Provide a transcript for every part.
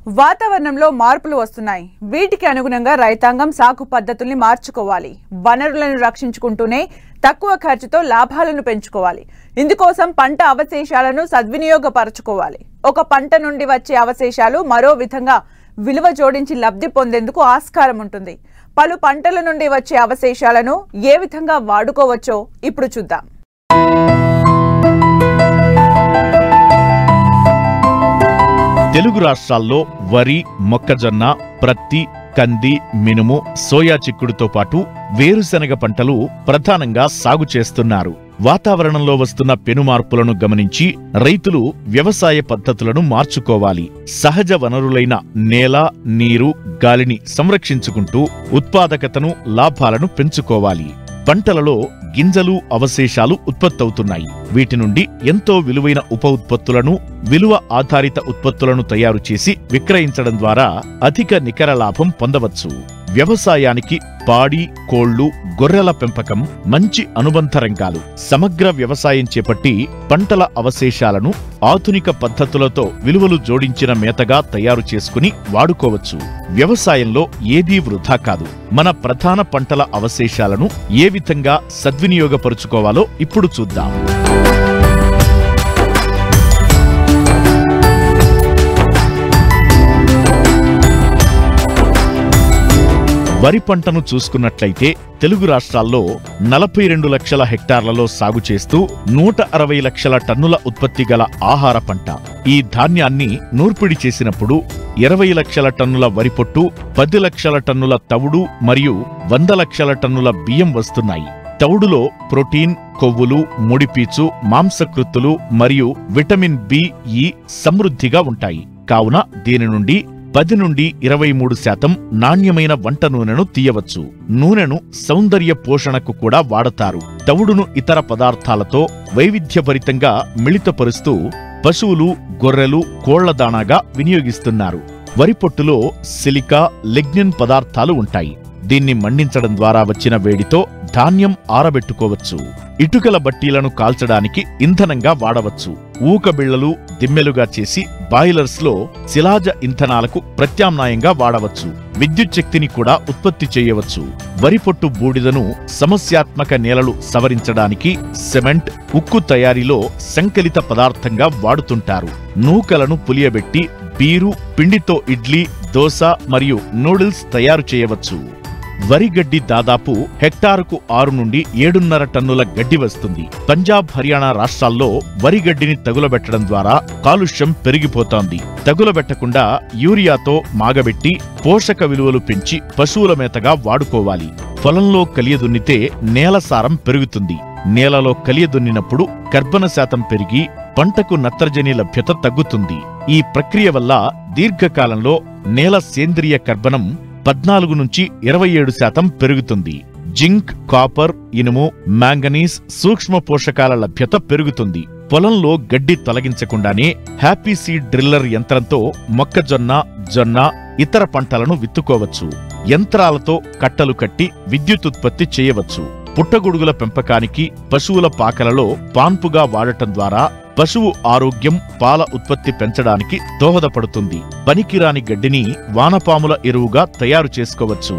వాతావరణంలో మార్పులు వస్తున్నాయి వీటికి అనుగుణంగా రైతాంగం సాగు పద్ధతుల్ని మార్చుకోవాలి వనరులను రక్షించుకుంటూనే తక్కువ ఖర్చుతో లాభాలను పెంచుకోవాలి ఇందుకోసం పంట అవశేషాలను సద్వినియోగపరచుకోవాలి ఒక పంట నుండి వచ్చే అవశేషాలు మరో విధంగా విలువ జోడించి లబ్ధి పొందేందుకు ఆస్కారం ఉంటుంది పలు పంటల నుండి వచ్చే అవశేషాలను ఏ విధంగా వాడుకోవచ్చో ఇప్పుడు చూద్దాం తెలుగు రాష్ట్రాల్లో వరి మొక్కజొన్న ప్రత్తి కంది మినుము సోయా చిక్కుడుతో పాటు వేరుశనగ పంటలు ప్రధానంగా సాగు చేస్తున్నారు వాతావరణంలో వస్తున్న పెనుమార్పులను గమనించి రైతులు వ్యవసాయ పద్ధతులను మార్చుకోవాలి సహజ వనరులైన నేల నీరు గాలిని సంరక్షించుకుంటూ ఉత్పాదకతను లాభాలను పెంచుకోవాలి పంటలలో గింజలు అవశేషాలు ఉత్పత్తవుతున్నాయి వీటి నుండి ఎంతో విలువైన ఉప ఉత్పత్తులను విలువ ఆధారిత ఉత్పత్తులను తయారు చేసి విక్రయించడం ద్వారా అధిక నికర లాభం పొందవచ్చు వ్యవసాయానికి పాడి కోళ్లు గొర్రెల పెంపకం మంచి అనుబంధ రంగాలు సమగ్ర వ్యవసాయం చేపట్టి పంటల అవశేషాలను ఆధునిక పద్ధతులతో విలువలు జోడించిన మేతగా తయారు చేసుకుని వాడుకోవచ్చు వ్యవసాయంలో ఏదీ వృధా కాదు మన ప్రధాన పంటల అవశేషాలను ఏ విధంగా సద్వినియోగపరుచుకోవాలో ఇప్పుడు చూద్దాం వరి పంటను చూసుకున్నట్లయితే తెలుగు రాష్ట్రాల్లో నలభై రెండు లక్షల హెక్టార్లలో సాగు చేస్తూ నూట అరవై లక్షల టన్నుల ఉత్పత్తి గల ఆహార పంట ఈ ధాన్యాన్ని నూర్పిడి చేసినప్పుడు ఇరవై లక్షల టన్నుల వరి పొట్టు పది లక్షల టన్నుల తవుడు మరియు వంద లక్షల టన్నుల బియ్యం వస్తున్నాయి తవుడులో ప్రోటీన్ కొవ్వులు ముడిపీచు మాంసకృత్తులు మరియు విటమిన్ బి ఈ సమృద్ధిగా ఉంటాయి కావున దీని నుండి పది నుండి ఇరవై మూడు శాతం నాణ్యమైన వంట నూనెను తీయవచ్చు నూనెను సౌందర్య పోషణకు కూడా వాడతారు తవుడును ఇతర పదార్థాలతో వైవిధ్యభరితంగా మిళితపరుస్తూ పశువులు గొర్రెలు కోళ్ల దాణాగా వినియోగిస్తున్నారు వరి పొట్టులో సిలికా లెగ్నిన్ పదార్థాలు ఉంటాయి దీన్ని మండించడం ద్వారా వచ్చిన వేడితో ధాన్యం ఆరబెట్టుకోవచ్చు ఇటుకల బట్టీలను కాల్చడానికి ఇంధనంగా వాడవచ్చు ఊకబిళ్లలు దిమ్మెలుగా చేసి బాయిలర్స్ లో శిలాజ ఇంధనాలకు ప్రత్యామ్నాయంగా వాడవచ్చు విద్యుత్ శక్తిని కూడా ఉత్పత్తి చేయవచ్చు వరి పొట్టు బూడిదను సమస్యాత్మక నేలలు సవరించడానికి సిమెంట్ ఉక్కు తయారీలో సంకలిత పదార్థంగా వాడుతుంటారు నూకలను పులియబెట్టి బీరు పిండితో ఇడ్లీ దోశ మరియు నూడిల్స్ తయారు చేయవచ్చు వరి గడ్డి దాదాపు హెక్టారుకు ఆరు నుండి ఏడున్నర టన్నుల గడ్డి వస్తుంది పంజాబ్ హర్యానా రాష్ట్రాల్లో వరి గడ్డిని తగులబెట్టడం ద్వారా కాలుష్యం పెరిగిపోతోంది తగులబెట్టకుండా యూరియాతో మాగబెట్టి పోషక విలువలు పెంచి పశువుల మేతగా వాడుకోవాలి పొలంలో కలియదున్నితే నేల సారం పెరుగుతుంది నేలలో కలియదున్నినప్పుడు కర్బన శాతం పెరిగి పంటకు నత్రజని లభ్యత తగ్గుతుంది ఈ ప్రక్రియ వల్ల దీర్ఘకాలంలో నేల సేంద్రియ కర్బనం పద్నాలుగు నుంచి ఇరవై ఏడు శాతం పెరుగుతుంది జింక్ కాపర్ ఇనుము మ్యాంగనీస్ సూక్ష్మ పోషకాల లభ్యత పెరుగుతుంది పొలంలో గడ్డి తొలగించకుండానే హ్యాపీ సీడ్ డ్రిల్లర్ యంత్రంతో మొక్కజొన్న జొన్న ఇతర పంటలను విత్తుకోవచ్చు యంత్రాలతో కట్టలు కట్టి విద్యుత్ ఉత్పత్తి చేయవచ్చు పుట్టగొడుగుల పెంపకానికి పశువుల పాకలలో పాన్పుగా వాడటం ద్వారా పశువు ఆరోగ్యం పాల ఉత్పత్తి పెంచడానికి దోహదపడుతుంది పనికిరాని గడ్డిని వానపాముల ఎరువుగా తయారు చేసుకోవచ్చు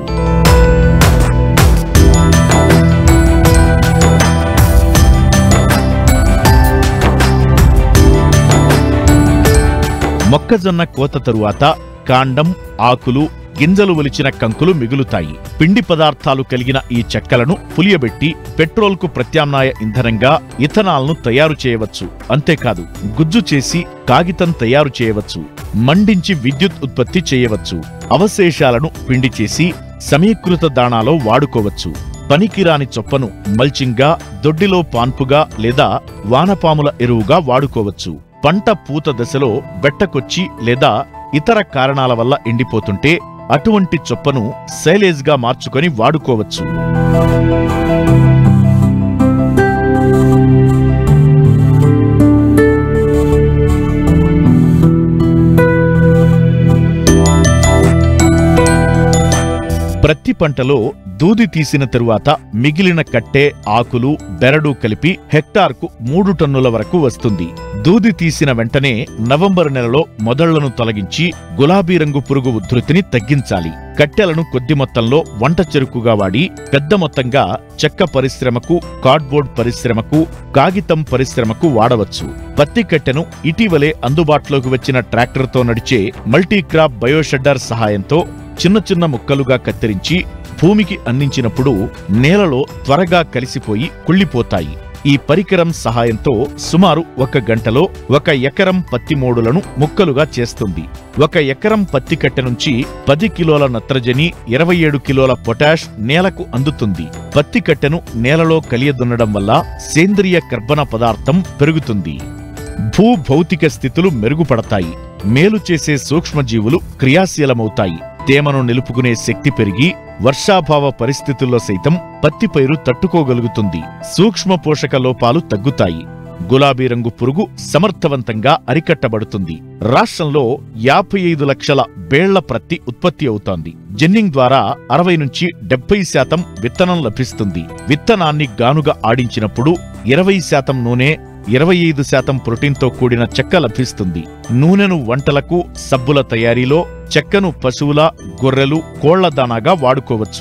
మొక్కజొన్న కోత తరువాత కాండం ఆకులు గింజలు ఒలిచిన కంకులు మిగులుతాయి పిండి పదార్థాలు కలిగిన ఈ చెక్కలను పులియబెట్టి పెట్రోల్కు ప్రత్యామ్నాయ ఇంధనంగా ఇథనాల్ను తయారు చేయవచ్చు అంతేకాదు గుజ్జు చేసి కాగితం తయారు చేయవచ్చు మండించి విద్యుత్ ఉత్పత్తి చేయవచ్చు అవశేషాలను పిండి చేసి సమీకృత దాణాలో వాడుకోవచ్చు పనికిరాని చొప్పను మల్చింగ్గా దొడ్డిలో పాన్పుగా లేదా వానపాముల ఎరువుగా వాడుకోవచ్చు పంట పూత దశలో బెట్టకొచ్చి లేదా ఇతర కారణాల వల్ల ఎండిపోతుంటే అటువంటి చొప్పను సైలేజ్గా మార్చుకొని వాడుకోవచ్చు ప్రతి పంటలో దూది తీసిన తరువాత మిగిలిన కట్టె ఆకులు బెరడు కలిపి హెక్టార్కు మూడు టన్నుల వరకు వస్తుంది దూది తీసిన వెంటనే నవంబరు నెలలో మొదళ్లను తొలగించి గులాబీ రంగు పురుగు ఉధృతిని తగ్గించాలి కట్టెలను కొద్ది మొత్తంలో వంట చెరుకుగా వాడి పెద్ద మొత్తంగా చెక్క పరిశ్రమకు కార్డ్బోర్డ్ పరిశ్రమకు కాగితం పరిశ్రమకు వాడవచ్చు పత్తి కట్టెను ఇటీవలే అందుబాటులోకి వచ్చిన ట్రాక్టర్తో నడిచే మల్టీక్రాప్ బయోషెడ్డర్ సహాయంతో చిన్న చిన్న ముక్కలుగా కత్తిరించి భూమికి అందించినప్పుడు నేలలో త్వరగా కలిసిపోయి కుళ్ళిపోతాయి ఈ పరికరం సహాయంతో సుమారు ఒక గంటలో ఒక ఎకరం పత్తి మోడులను ముక్కలుగా చేస్తుంది ఒక ఎకరం పత్తి కట్టె నుంచి పది కిలోల నత్రజని ఇరవై ఏడు కిలోల పొటాష్ నేలకు అందుతుంది పత్తి కట్టెను నేలలో కలియదున్నడం వల్ల సేంద్రియ కర్బన పదార్థం పెరుగుతుంది భూ భౌతిక స్థితులు మెరుగుపడతాయి మేలు చేసే సూక్ష్మజీవులు క్రియాశీలమవుతాయి తేమను నిలుపుకునే శక్తి పెరిగి వర్షాభావ పరిస్థితుల్లో సైతం పత్తి పైరు తట్టుకోగలుగుతుంది సూక్ష్మ పోషక లోపాలు తగ్గుతాయి గులాబీ రంగు పురుగు సమర్థవంతంగా అరికట్టబడుతుంది రాష్ట్రంలో యాభై ఐదు లక్షల బేళ్ల ప్రత్తి ఉత్పత్తి అవుతోంది జెన్నింగ్ ద్వారా అరవై నుంచి డెబ్బై శాతం విత్తనం లభిస్తుంది విత్తనాన్ని గానుగా ఆడించినప్పుడు ఇరవై శాతం నూనె ఇరవై ఐదు శాతం ప్రోటీన్తో కూడిన చెక్క లభిస్తుంది నూనెను వంటలకు సబ్బుల తయారీలో చెక్కను పశువుల గొర్రెలు కోళ్ల దానాగా వాడుకోవచ్చు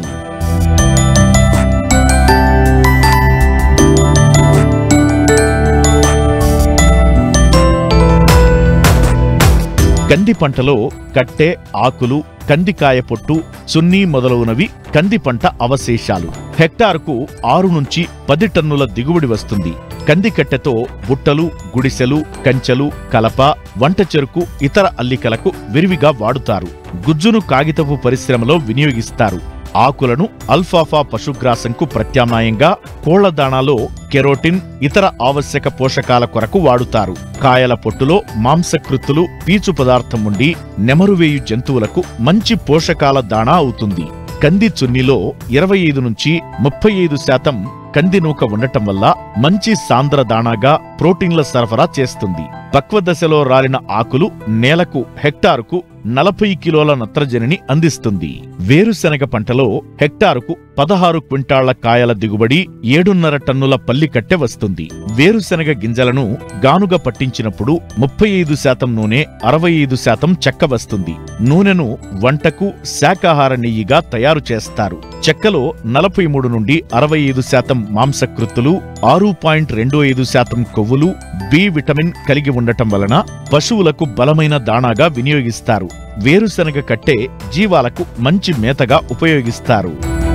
కంది పంటలో కట్టె ఆకులు కందికాయ పొట్టు చున్నీ మొదలగునవి కంది పంట అవశేషాలు హెక్టారుకు ఆరు నుంచి పది టన్నుల దిగుబడి వస్తుంది కంది కట్టెతో బుట్టలు గుడిసెలు కంచెలు కలప వంట చెరుకు ఇతర అల్లికలకు విరివిగా వాడుతారు గుజ్జును కాగితపు పరిశ్రమలో వినియోగిస్తారు ఆకులను అల్ఫాఫా పశుగ్రాసంకు ప్రత్యామ్నాయంగా కోళ్ల దాణాలో కెరోటిన్ ఇతర ఆవశ్యక పోషకాల కొరకు వాడుతారు కాయల పొట్టులో మాంసకృత్తులు పీచు పదార్థం ఉండి నెమరువేయు జంతువులకు మంచి పోషకాల దాణా అవుతుంది కంది చున్నిలో ఇరవై ఐదు నుంచి ముప్పై ఐదు శాతం కంది నూక ఉండటం వల్ల మంచి సాంద్ర దాణాగా ప్రోటీన్ల సరఫరా చేస్తుంది పక్వ దశలో రాలిన ఆకులు నేలకు హెక్టారుకు నలభై కిలోల నత్రజనిని అందిస్తుంది వేరుశనగ పంటలో హెక్టారుకు పదహారు క్వింటాళ్ల కాయల దిగుబడి ఏడున్నర టన్నుల పల్లి కట్టె వస్తుంది వేరుశనగ గింజలను గానుగ పట్టించినప్పుడు ముప్పై ఐదు శాతం నూనె అరవై ఐదు శాతం చెక్క వస్తుంది నూనెను వంటకు శాకాహార నెయ్యిగా తయారు చేస్తారు చెక్కలో నలభై మూడు నుండి అరవై ఐదు శాతం మాంసకృత్తులు ఆరు పాయింట్ రెండు ఐదు శాతం కొవ్వులు బి విటమిన్ కలిగి ఉండటం వలన పశువులకు బలమైన దాణాగా వినియోగిస్తారు వేరుశనగ కట్టె జీవాలకు మంచి మేతగా ఉపయోగిస్తారు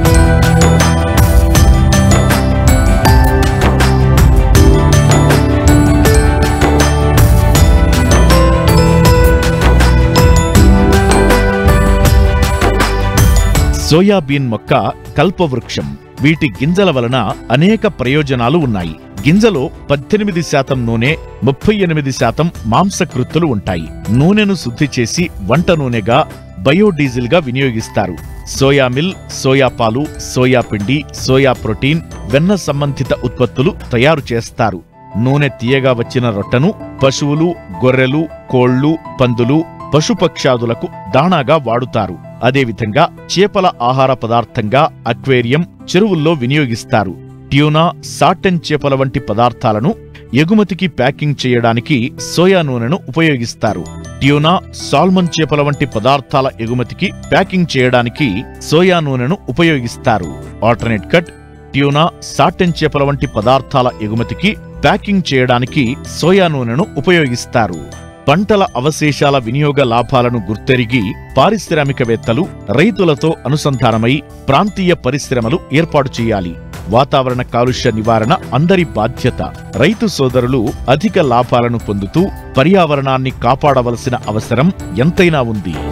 సోయాబీన్ మొక్క కల్పవృక్షం వీటి గింజల వలన అనేక ప్రయోజనాలు ఉన్నాయి గింజలో పద్దెనిమిది శాతం నూనె ముప్పై ఎనిమిది శాతం మాంసకృత్తులు ఉంటాయి నూనెను శుద్ధి చేసి వంట నూనెగా బయోడీజిల్ గా వినియోగిస్తారు సోయా మిల్ సోయా పాలు సోయా పిండి సోయా ప్రోటీన్ వెన్న సంబంధిత ఉత్పత్తులు తయారు చేస్తారు నూనె తీయగా వచ్చిన రొట్టెను పశువులు గొర్రెలు కోళ్లు పందులు పశుపక్షాదులకు దాణాగా వాడుతారు అదేవిధంగా చేపల ఆహార పదార్థంగా అక్వేరియం చెరువుల్లో వినియోగిస్తారు ట్యూనా సాటెన్ చేపల వంటి పదార్థాలను ఎగుమతికి ప్యాకింగ్ చేయడానికి సోయా నూనెను ఉపయోగిస్తారు ట్యూనా సాల్మన్ చేపల వంటి పదార్థాల ఎగుమతికి ప్యాకింగ్ చేయడానికి సోయా నూనెను ఉపయోగిస్తారు ఆల్టర్నేట్ కట్ ట్యూనా సాటెన్ చేపల వంటి పదార్థాల ఎగుమతికి ప్యాకింగ్ చేయడానికి సోయా నూనెను ఉపయోగిస్తారు పంటల అవశేషాల వినియోగ లాభాలను గుర్తెరిగి పారిశ్రామికవేత్తలు రైతులతో అనుసంధానమై ప్రాంతీయ పరిశ్రమలు ఏర్పాటు చేయాలి వాతావరణ కాలుష్య నివారణ అందరి బాధ్యత రైతు సోదరులు అధిక లాభాలను పొందుతూ పర్యావరణాన్ని కాపాడవలసిన అవసరం ఎంతైనా ఉంది